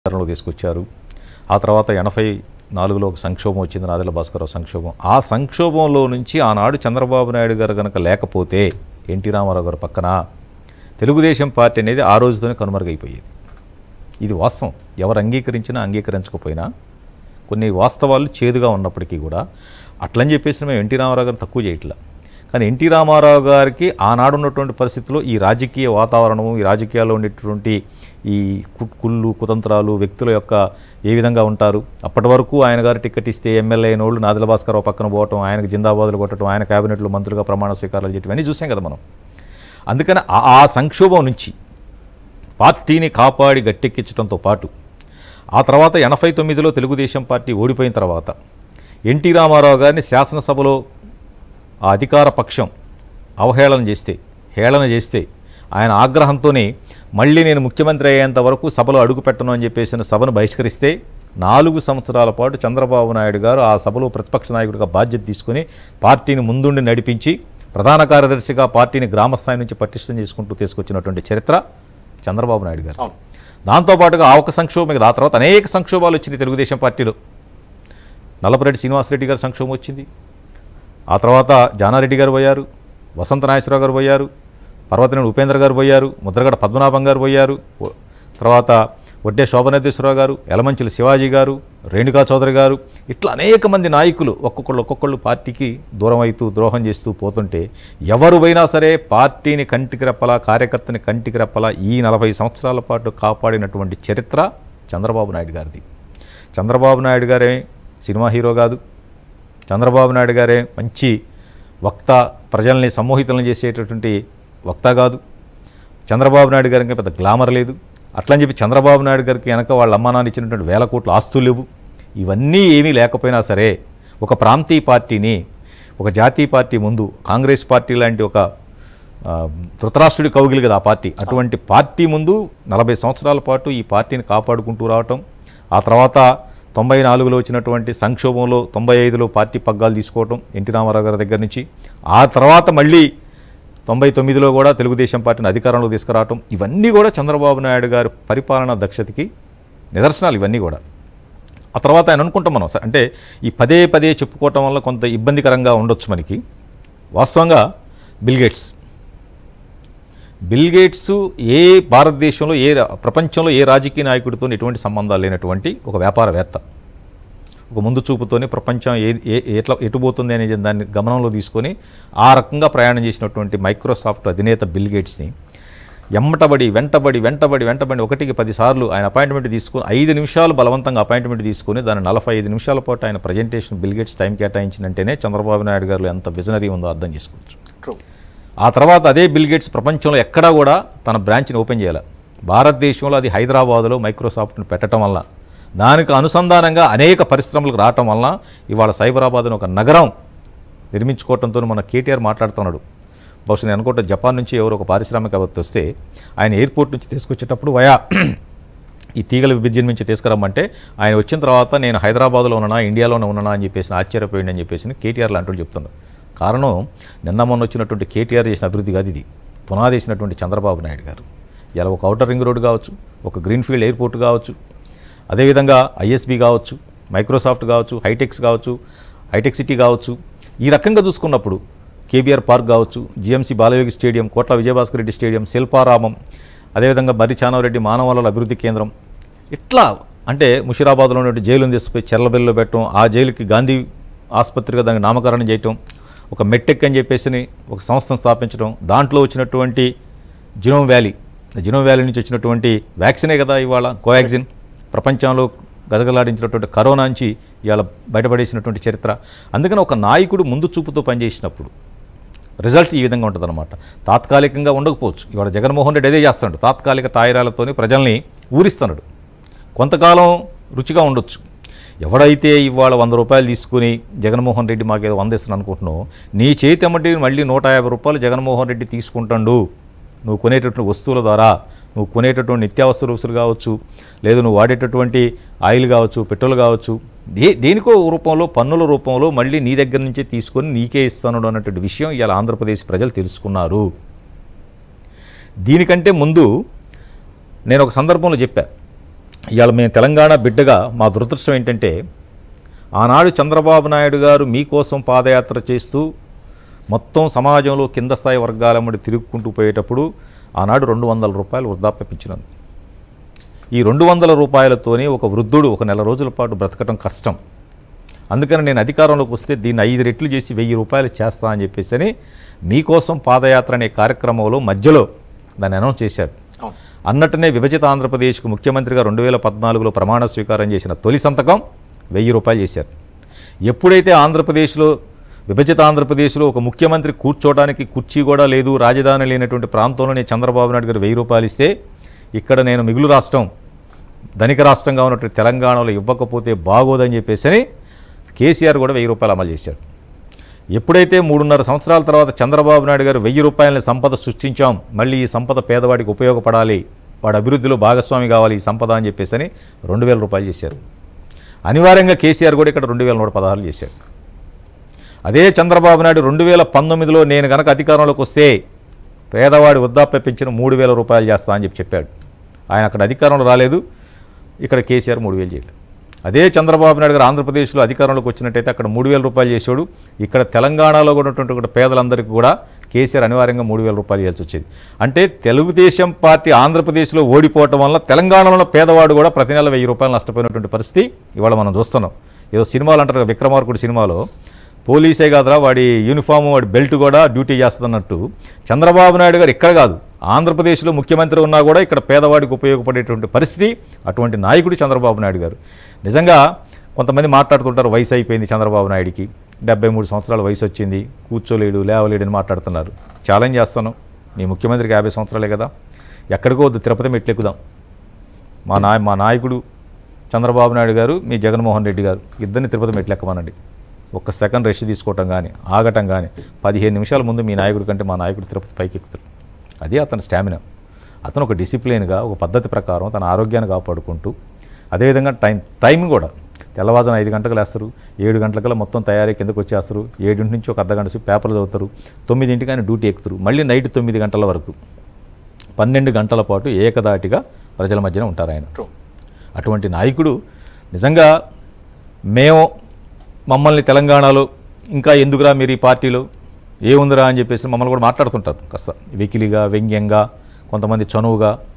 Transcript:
అధికారంలో తీసుకొచ్చారు ఆ తర్వాత ఎనభై నాలుగులో ఒక సంక్షోభం వచ్చింది నాదెల్ల భాస్కరరావు సంక్షోభం ఆ సంక్షోభంలో నుంచి ఆనాడు చంద్రబాబు నాయుడు గారు కనుక లేకపోతే ఎన్టీ రామారావు గారు పక్కన తెలుగుదేశం పార్టీ అనేది ఆ రోజుతోనే కనుమరుగైపోయేది ఇది వాస్తవం ఎవరు అంగీకరించినా అంగీకరించకపోయినా కొన్ని వాస్తవాలు చేదుగా ఉన్నప్పటికీ కూడా అట్లని చెప్పేసి మేము ఎన్టీ రామారావు గారిని తక్కువ చేయట్లా కానీ ఎన్టీ రామారావు గారికి ఆనాడు ఉన్నటువంటి పరిస్థితుల్లో ఈ రాజకీయ వాతావరణము ఈ రాజకీయాల్లో ఉండేటువంటి ఈ కు- కుళ్ళు కుతంత్రాలు వ్యక్తుల యొక్క ఏ విధంగా ఉంటారు అప్పటి వరకు ఆయన గారు టికెట్ ఇస్తే ఎమ్మెల్యే అయిన వాళ్ళు నాదిల భాస్కరరావు పక్కన పోవటం ఆయనకు జిందాబాదులు కొట్టడం ఆయన క్యాబినెట్లో మంత్రులుగా ప్రమాణ స్వీకారాలు చేయటం అన్నీ చూసాం కదా మనం అందుకని ఆ- ఆ సంక్షోభం నుంచి పార్టీని కాపాడి గట్టెక్కించడంతో పాటు ఆ తర్వాత ఎనభై తొమ్మిదిలో తెలుగుదేశం పార్టీ ఓడిపోయిన తర్వాత ఎన్టీ రామారావు గారిని శాసనసభలో ఆ అధికార పక్షం అవహేళన చేస్తే హేళన చేస్తే ఆయన ఆగ్రహంతోనే మళ్ళీ నేను ముఖ్యమంత్రి అయ్యేంత వరకు సభలో అడుగు పెట్టను అని చెప్పేసిన సభను బహిష్కరిస్తే నాలుగు సంవత్సరాల పాటు చంద్రబాబు నాయుడు గారు ఆ సభలో ప్రతిపక్ష నాయకుడిగా బాధ్యత తీసుకుని పార్టీని ముందుండి నడిపించి ప్రధాన కార్యదర్శిగా పార్టీని గ్రామస్థాయి నుంచి పటిష్టం చేసుకుంటూ తీసుకొచ్చినటువంటి చరిత్ర చంద్రబాబు నాయుడు గారు అవును దాంతోపాటుగా ఆ ఒక సంక్షోభం కదా ఆ తర్వాత అనేక సంక్షోభాలు వచ్చినాయి తెలుగుదేశం పార్టీలో నల్లపరెడ్డి శ్రీనివాసరెడ్డి గారి సంక్షోభం వచ్చింది ఆ తర్వాత జానారెడ్డి గారు పోయారు వసంత నాగేశ్వరరావు గారు పోయారు పర్వతనేని ఉపేంద్ర గారు పోయారు ముద్రగడ పద్మనాభం గారు పోయారు ఓ- తర్వాత వడ్డే శోభనేశ్వరరావు గారు యలమంచిలి శివాజీ గారు రేణుకా చౌదరి గారు ఇట్లా అనేక మంది నాయకులు ఒక్కొక్కళ్ళు ఒక్కొక్కళ్ళు పార్టీకి దూరం అవుతూ ద్రోహం చేస్తూ పోతుంటే ఎవరు పోయినా సరే పార్టీని కంటికి రెప్పలా కార్యకర్తని కంటికి రెప్పలా ఈ నలభై సంవత్సరాల పాటు కాపాడినటువంటి చరిత్ర చంద్రబాబు నాయుడు గారిది చంద్రబాబు నాయుడు గారే సినిమా హీరో కాదు చంద్రబాబు నాయుడు గారే మంచి వక్త ప్రజల్ని సమ్మోహితులను చేసేటటువంటి వక్త కాదు చంద్రబాబు నాయుడు గారికి పెద్ద గ్లామర్ లేదు అట్లని చెప్పి చంద్రబాబు నాయుడు గారికి వెనక వాళ్ళ అమ్మా నాన్న ఇచ్చినటువంటి వేల కోట్ల ఆస్తులు లేవు ఇవన్నీ ఏమీ లేకపోయినా సరే ఒక ప్రాంతీయ పార్టీని ఒక జాతీయ పార్టీ ముందు కాంగ్రెస్ పార్టీ లాంటి ఒక ఆ, ధృతరాష్ట్రుడి కౌగిలి కదా ఆ పార్టీ అటువంటి పార్టీ ముందు నలభై సంవత్సరాల పాటు ఈ పార్టీని కాపాడుకుంటూ రావటం ఆ తర్వాత తొంభై నాలుగులో వచ్చినటువంటి సంక్షోభంలో తొంభై ఐదులో పార్టీ పగ్గాలు తీసుకోవటం ఎన్టీ రామారావు గారి దగ్గర నుంచి ఆ తర్వాత మళ్ళీ తొంభై తొమ్మిదిలో కూడా తెలుగుదేశం పార్టీని అధికారంలో తీసుకురావటం ఇవన్నీ కూడా చంద్రబాబు నాయుడు గారి పరిపాలనా దక్షతకి నిదర్శనాలు ఇవన్నీ కూడా ఆ తర్వాత ఆయన అనుకుంటాం మనం అంటే ఈ పదే పదే చెప్పుకోవటం వల్ల కొంత ఇబ్బందికరంగా ఉండొచ్చు మనకి వాస్తవంగా బిల్గేట్స్ బిల్ గేట్స్ ఏ భారతదేశంలో ఏ రా- ప్రపంచంలో ఏ రాజకీయ నాయకుడితో ఎటువంటి సంబంధాలు లేనటువంటి ఒక వ్యాపారవేత్త ఒక ముందు చూపుతోనే ప్రపంచం ఏ ఏ- ఎట్లా ఎటుపోతుంది అనే దాన్ని గమనంలో తీసుకొని ఆ రకంగా ప్రయాణం చేసినటువంటి మైక్రోసాఫ్ట్ అధినేత బిల్ గేట్స్ని ఎమ్మటబడి వెంటబడి వెంటబడి వెంటబడి ఒకటికి పదిసార్లు ఆయన అపాయింట్మెంట్ తీసుకుని ఐదు నిమిషాలు బలవంతంగా అపాయింట్మెంట్ తీసుకుని దాన్ని నలభై ఐదు నిమిషాల పాటు ఆయన ప్రజెంటేషన్ బిల్ గేట్స్ టైం కేటాయించినంటేనే చంద్రబాబు నాయుడు గారు ఎంత విజనరీ ఉందో అర్థం చేసుకోవచ్చు ట్రూ ఆ తర్వాత అదే బిల్ గేట్స్ ప్రపంచంలో ఎక్కడా కూడా తన బ్రాంచ్ని ఓపెన్ చేయాలి భారతదేశంలో అది హైదరాబాదులో మైక్రోసాఫ్ట్ని పెట్టడం వల్ల దానికి అనుసంధానంగా అనేక పరిశ్రమలకు రావటం వలన ఇవాళ సైబరాబాద్ అని ఒక నగరం నిర్మించుకోవడంతో మన కేటీఆర్ మాట్లాడుతున్నాడు బహుశా నేను అనుకుంటా జపాన్ నుంచి ఎవరు ఒక పారిశ్రామికవేత్త వస్తే ఆయన ఎయిర్పోర్ట్ నుంచి తీసుకొచ్చేటప్పుడు వయా ఈ తీగల విభజన నుంచి తీసుకురమ్మంటే ఆయన వచ్చిన తర్వాత నేను హైదరాబాద్లో ఉన్నానా ఇండియాలోనే ఉన్నానా అని చెప్పేసి ఆశ్చర్యపోయింది అని చెప్పేసి కేటీఆర్ లాంటి వాళ్ళు చెప్తున్నారు కారణం నిన్న మొన్న వచ్చినటువంటి కేటీఆర్ చేసిన అభివృద్ధి కాదు ఇది పునాది వేసినటువంటి చంద్రబాబు నాయుడు గారు ఇలా ఒక ఔటర్ రింగ్ రోడ్ కావచ్చు ఒక గ్రీన్ఫీల్డ్ ఎయిర్పోర్ట్ కావచ్చు అదేవిధంగా ఐఎస్బి కావచ్చు మైక్రోసాఫ్ట్ కావచ్చు హైటెక్స్ కావచ్చు హైటెక్ సిటీ కావచ్చు ఈ రకంగా చూసుకున్నప్పుడు కేబీఆర్ పార్క్ కావచ్చు GMC Balayogi stadium Kotla Vijayabhaskar Reddy stadium Shilparamam అదేవిధంగా మర్రి చానవరెడ్డి మానవ వనరుల అభివృద్ధి కేంద్రం ఇట్లా అంటే ముషిరాబాద్లో ఉన్నటువంటి జైలుని తీసుకుపోయి చెర్లబెల్లిలో పెట్టడం ఆ జైలుకి గాంధీ ఆసుపత్రిగా దానికి నామకరణం చేయటం ఒక మెట్టెక్ అని చెప్పేసి ఒక సంస్థను స్థాపించడం దాంట్లో వచ్చినటువంటి జినోమ్ వ్యాలీ జినోమ్ వ్యాలీ నుంచి వచ్చినటువంటి వ్యాక్సినే కదా ఇవాళ కోవాక్సిన్ ప్రపంచంలో గజగలాడించినటువంటి కరోనా నుంచి ఇవాళ బయటపడేసినటువంటి చరిత్ర అందుకని ఒక నాయకుడు ముందు చూపుతో పనిచేసినప్పుడు రిజల్ట్ ఈ విధంగా ఉంటుందన్నమాట తాత్కాలికంగా ఉండకపోవచ్చు ఇవాళ జగన్మోహన్ రెడ్డి అదే చేస్తున్నాడు తాత్కాలిక తాయిరాలతోని ప్రజల్ని ఊరిస్తున్నాడు కొంతకాలం రుచిగా ఉండొచ్చు ఎవడైతే ఇవాళ వంద రూపాయలు తీసుకుని జగన్మోహన్ రెడ్డి మాకేదో వంద ఇస్తాను అనుకుంటున్నావు నీ చేతి అమ్మటి మళ్ళీ నూట యాభై రూపాయలు జగన్మోహన్ రెడ్డి తీసుకుంటాడు నువ్వు కొనేటటువంటి వస్తువుల ద్వారా నువ్వు కొనేటటువంటి నిత్యావసర వస్తువులు కావచ్చు లేదు నువ్వు వాడేటటువంటి ఆయిల్ కావచ్చు పెట్రోల్ కావచ్చు దే దేనికో రూపంలో పన్నుల రూపంలో మళ్ళీ నీ దగ్గర నుంచే తీసుకొని నీకే ఇస్తాను అన్నటువంటి విషయం ఇవాళ ఆంధ్రప్రదేశ్ ప్రజలు తెలుసుకున్నారు దీనికంటే ముందు నేను ఒక సందర్భంలో చెప్పా ఇవాళ మేము తెలంగాణ బిడ్డగా మా దురదృష్టం ఏంటంటే ఆనాడు చంద్రబాబు నాయుడు గారు మీకోసం పాదయాత్ర చేస్తూ మొత్తం సమాజంలో కింద స్థాయి వర్గాలమ్మడి తిరుగుకుంటూ పోయేటప్పుడు ఆనాడు రెండు వందల రూపాయలు వృద్ధాప్య పెంచినంది ఈ రెండు వందల రూపాయలతోనే ఒక వృద్ధుడు ఒక నెల రోజుల పాటు బ్రతకటం కష్టం అందుకని నేను అధికారంలోకి వస్తే దీన్ని ఐదు రెట్లు చేసి వెయ్యి రూపాయలు చేస్తా అని చెప్పేసి అని మీకోసం పాదయాత్ర అనే కార్యక్రమంలో మధ్యలో దాన్ని అనౌన్స్ చేశాడు అవును అన్నట్టునే విభజిత ఆంధ్రప్రదేశ్కు ముఖ్యమంత్రిగా రెండు వేల పద్నాలుగులో ప్రమాణ స్వీకారం చేసిన తొలి సంతకం వెయ్యి రూపాయలు చేశారు ఎప్పుడైతే ఆంధ్రప్రదేశ్లో విభజిత ఆంధ్రప్రదేశ్లో ఒక ముఖ్యమంత్రి కూర్చోవడానికి కుర్చీ కూడా లేదు రాజధాని లేనటువంటి ప్రాంతంలోనే చంద్రబాబు నాయుడు గారు వెయ్యి రూపాయలు ఇస్తే ఇక్కడ నేను మిగులు రాష్ట్రం ధనిక రాష్ట్రంగా ఉన్నటువంటి తెలంగాణలో ఇవ్వకపోతే బాగోదని చెప్పేసి అని కేసీఆర్ కూడా వెయ్యి రూపాయలు అమలు చేశాడు ఎప్పుడైతే మూడున్నర సంవత్సరాల తర్వాత చంద్రబాబు నాయుడు గారు వెయ్యి రూపాయలని సంపద సృష్టించాం మళ్ళీ ఈ సంపద పేదవాడికి ఉపయోగపడాలి వాడి అభివృద్ధిలో భాగస్వామి కావాలి ఈ సంపద అని చెప్పేసి అని రెండు వేల రూపాయలు చేశారు అనివార్యంగా కేసీఆర్ కూడా ఇక్కడ రెండు వేల నూట పదహారులు చేశారు అదే చంద్రబాబు నాయుడు రెండు వేల పంతొమ్మిదిలో నేను గనక అధికారంలోకి వస్తే పేదవాడి వృద్ధాప్య పెంచిన మూడు వేల రూపాయలు చేస్తా అని చెప్పి చెప్పాడు ఆయన అక్కడ అధికారంలో రాలేదు ఇక్కడ కేసీఆర్ మూడు వేలు చేయలేదు అదే చంద్రబాబు నాయుడు గారు ఆంధ్రప్రదేశ్లో అధికారంలోకి వచ్చినట్టయితే అక్కడ మూడు వేల రూపాయలు చేసాడు ఇక్కడ తెలంగాణలో కూడా ఉన్నటువంటి కూడా పేదలందరికీ కూడా కేసీఆర్ అనివార్యంగా మూడు వేల రూపాయలు చేయాల్సి వచ్చేది అంటే తెలుగుదేశం పార్టీ ఆంధ్రప్రదేశ్లో ఓడిపోవటం వల్ల తెలంగాణలో పేదవాడు కూడా ప్రతి నెల వెయ్యి రూపాయలు నష్టపోయినటువంటి పరిస్థితి ఇవాళ మనం చూస్తున్నాం ఏదో సినిమాలు అంటారు కదా, విక్రమార్కుడు సినిమాలో పోలీసే కాదురా వాడి యూనిఫామ్ వాడి బెల్ట్ కూడా డ్యూటీ చేస్తున్నట్టు చంద్రబాబు నాయుడు గారు ఇక్కడ కాదు ఆంధ్రప్రదేశ్లో ముఖ్యమంత్రి ఉన్నా కూడా ఇక్కడ పేదవాడికి ఉపయోగపడేటువంటి పరిస్థితి అటువంటి నాయకుడు చంద్రబాబు నాయుడు గారు నిజంగా కొంతమంది మాట్లాడుతుంటారు వయసు అయిపోయింది చంద్రబాబు నాయుడికి డెబ్బై మూడు సంవత్సరాల వయసు వచ్చింది కూర్చోలేడు లేవలేడు అని మాట్లాడుతున్నారు ఛాలెంజ్ చేస్తాను మీ ముఖ్యమంత్రికి యాభై సంవత్సరాలే కదా ఎక్కడికో వద్దు తిరుపతి మెట్లెక్కుదాం మా నాయ మా నాయకుడు చంద్రబాబు నాయుడు గారు మీ జగన్మోహన్ రెడ్డి గారు ఇద్దరిని తిరుపతి మెట్లు ఎక్కమనండి ఒక్క సెకండ్ రెస్ట్ తీసుకోవటం కానీ ఆగటం కానీ పదిహేను నిమిషాల ముందు మీ నాయకుడి కంటే మా నాయకుడు తిరుపతి పైకి ఎక్కుతాడు అదే అతని స్టామినా అతను ఒక డిసిప్లిన్గా ఒక పద్ధతి ప్రకారం తన ఆరోగ్యాన్ని కాపాడుకుంటూ అదేవిధంగా టైం టైం కూడా తెల్లవారుజామున ఐదు గంటలకు లేస్తారు ఏడు గంటలకల్లా మొత్తం తయారీ కిందకు వచ్చేస్తారు ఏడింటి నుంచి ఒక అర్ధ గంట సేపు పేపర్లు చదువుతారు తొమ్మిదింటికి ఆయన డ్యూటీ ఎక్కుతారు మళ్ళీ నైట్ తొమ్మిది గంటల వరకు పన్నెండు గంటల పాటు ఏకదాటిగా ప్రజల మధ్యన ఉంటారు ఆయన ట్రూ అటువంటి నాయకుడు నిజంగా మేము మమ్మల్ని తెలంగాణలో ఇంకా ఎందుకురా మీరు ఈ పార్టీలో ఏముందిరా అని చెప్పేసి మమ్మల్ని కూడా మాట్లాడుతుంటారు కాస్త వెకిలిగా వ్యంగ్యంగా కొంతమంది చనువుగా